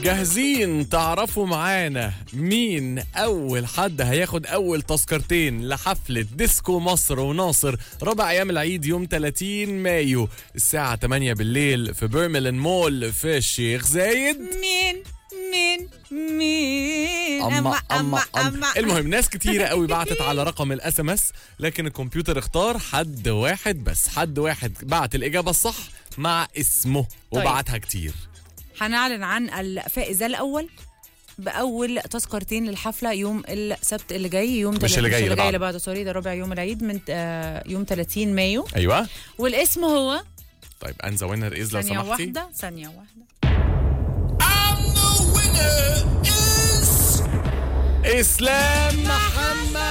جاهزين تعرفوا معانا مين اول حد هياخد اول تذكرتين لحفلة ديسكو مصر وناصر ربع ايام العيد يوم 30 مايو الساعة 8 بالليل في بيرملين مول في الشيخ زايد مين مين مين أما أما أما المهم ناس كتيرة قوي بعتت على رقم الاس ام اس لكن الكمبيوتر اختار حد واحد بس حد واحد بعت الإجابة الصح مع اسمه طيب. وبعتها كتير هنعلن عن الفائز الاول باول تذكرتين للحفله يوم السبت اللي جاي يوم مش اللي جاي، اللي اللي بعده. اللي بعده سوري ده ربع يوم العيد من آه، يوم 30 مايو ايوه والاسم هو طيب انزا وينر از لو ثانيه سمحتي واحده ثانيه واحده اسلام محمد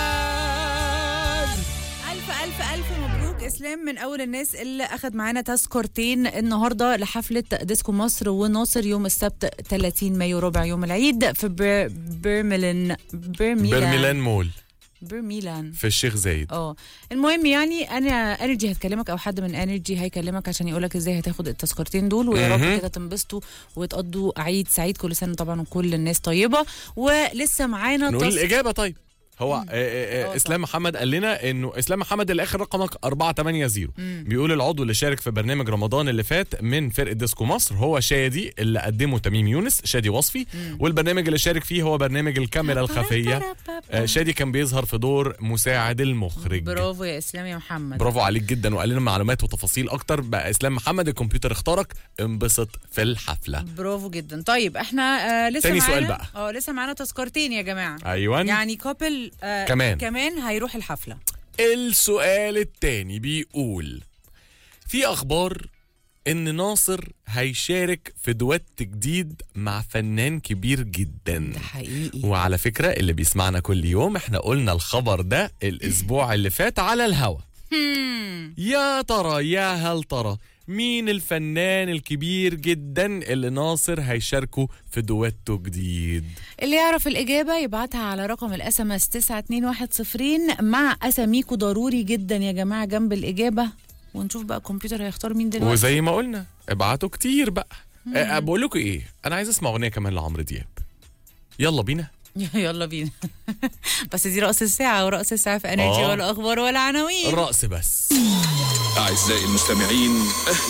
ألف ألف ألف مبروك إسلام من أول الناس اللي أخد معانا تذكرتين النهاردة لحفلة ديسكو مصر وناصر يوم السبت 30 مايو ربع يوم العيد في بير بيرميلان بيرميلان برميلان مول بيرميلان في الشيخ زايد اه المهم يعني انا انرجي هتكلمك او حد من انرجي هيكلمك عشان يقولك ازاي هتاخد التذكرتين دول ويا رب مهم. كده تنبسطوا وتقضوا عيد سعيد كل سنه طبعا وكل الناس طيبه ولسه معانا نقول تذ- الاجابه طيب هو آه، آه، آه آه، اسلام محمد قال لنا انه اسلام محمد اللي اخر رقمك 480 بيقول العضو اللي شارك في برنامج رمضان اللي فات من فرقه ديسكو مصر هو شادي اللي قدمه تميم يونس شادي وصفي والبرنامج اللي شارك فيه هو برنامج الكاميرا الخفيه آه، شادي كان بيظهر في دور مساعد المخرج برافو يا اسلام يا محمد برافو عليك جدا وقال لنا معلومات وتفاصيل اكتر بقى اسلام محمد الكمبيوتر اختارك انبسط في الحفله برافو جدا طيب احنا آه لسه تاني معانا سؤال بقى. اه لسه معانا تذكرتين يا جماعه ايوه يعني كابل آه كمان. كمان هيروح الحفله السؤال التاني بيقول في اخبار ان ناصر هيشارك في دويت جديد مع فنان كبير جدا ده حقيقي وعلى فكرة اللي بيسمعنا كل يوم احنا قلنا الخبر ده الاسبوع اللي فات على الهوا هم. يا ترى يا هل ترى مين الفنان الكبير جدا اللي ناصر هيشاركه في دويتو جديد اللي يعرف الإجابة يبعتها على رقم الاس ام اس 92110 مع أساميكو ضروري جدا يا جماعة جنب الإجابة ونشوف بقى الكمبيوتر هيختار مين دلوقتي وزي ما قلنا ابعتوا كتير بقى أه بقول لكم ايه انا عايز اسمع اغنيه كمان لعمرو دياب يلا بينا يلا بينا بس دي رأس الساعة ورأس الساعة في انرجي آه. ولا أخبار ولا عناوين الرقص بس أعزائي المستمعين أهلا